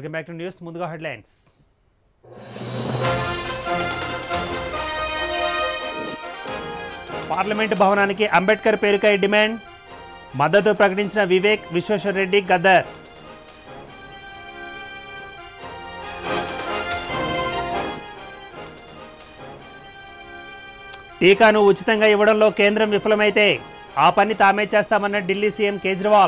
Welcome back to news ముందుగా headlines parliament భవనానికి Ambedkar పేరుకై demand మద్దతు ప్రకటించిన వివేక్ విశ్వేశ్వర్ రెడ్డి గద్దర్ టీకాను ఉచితంగా ఇవ్వడంలో కేంద్రం విఫలమైతే ఆ పని తామే చేస్తామన్న Delhi CM Kejriwal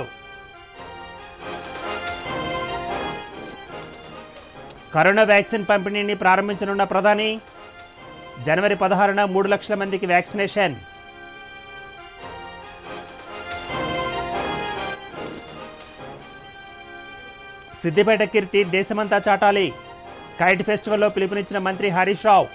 corona vaccine పంపిణీని ప్రారంభించనున్న ప్రధాని జనవరి పదహారున మూడు లక్షల మందికి వ్యాక్సినేషన్ సిద్దిపేట కీర్తి దేశమంతా చాటాలి కైట్ ఫెస్టివల్లో పిలుపునిచ్చిన మంత్రి హరీష్ రావు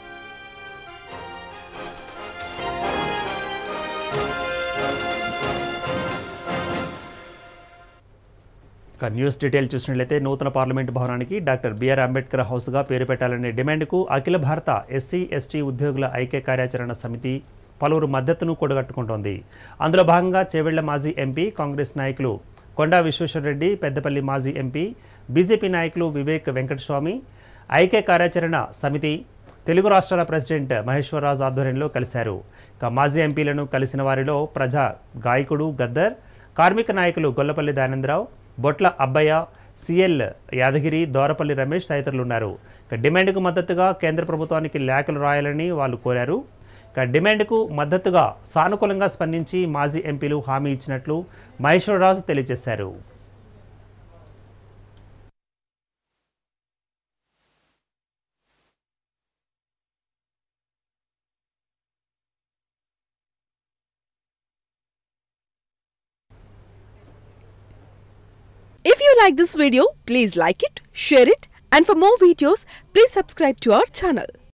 ఇక న్యూస్ డీటెయిల్ చూసినట్లయితే నూతన పార్లమెంటు భవనానికి డాక్టర్ బిఆర్ అంబేద్కర్ హౌస్గా పేరు పెట్టాలనే డిమాండ్కు అఖిల భారత ఎస్సీ ఎస్టీ ఉద్యోగుల ఐక్య కార్యాచరణ సమితి పలువురు మద్దతును కూడగట్టుకుంటోంది అందులో భాగంగా చేవెళ్ల మాజీ ఎంపీ కాంగ్రెస్ నాయకులు కొండా విశ్వేశ్వరరెడ్డి పెద్దపల్లి మాజీ ఎంపీ బీజేపీ నాయకులు వివేక్ వెంకటస్వామి ఐక్య కార్యాచరణ సమితి తెలుగు రాష్ట్రాల ప్రెసిడెంట్ మహేశ్వరరాజు ఆధ్వర్యంలో కలిశారు ఇక మాజీ ఎంపీలను కలిసిన వారిలో ప్రజా గాయకుడు గద్దర్ కార్మిక నాయకులు గొల్లపల్లి దానందరావు బొట్ల అబ్బయ్య సిఎల్ యాదగిరి దోరపల్లి రమేష్ తదితరులు ఉన్నారు ఇక డిమాండ్కు మద్దతుగా కేంద్ర ప్రభుత్వానికి లేఖలు రాయాలని వాళ్ళు కోరారు ఇక డిమాండ్కు మద్దతుగా సానుకూలంగా స్పందించి మాజీ ఎంపీలు హామీ ఇచ్చినట్లు మహేశ్వరరాజు తెలియజేశారు If you like this video, please like it, share it, and for more videos, please subscribe to our channel.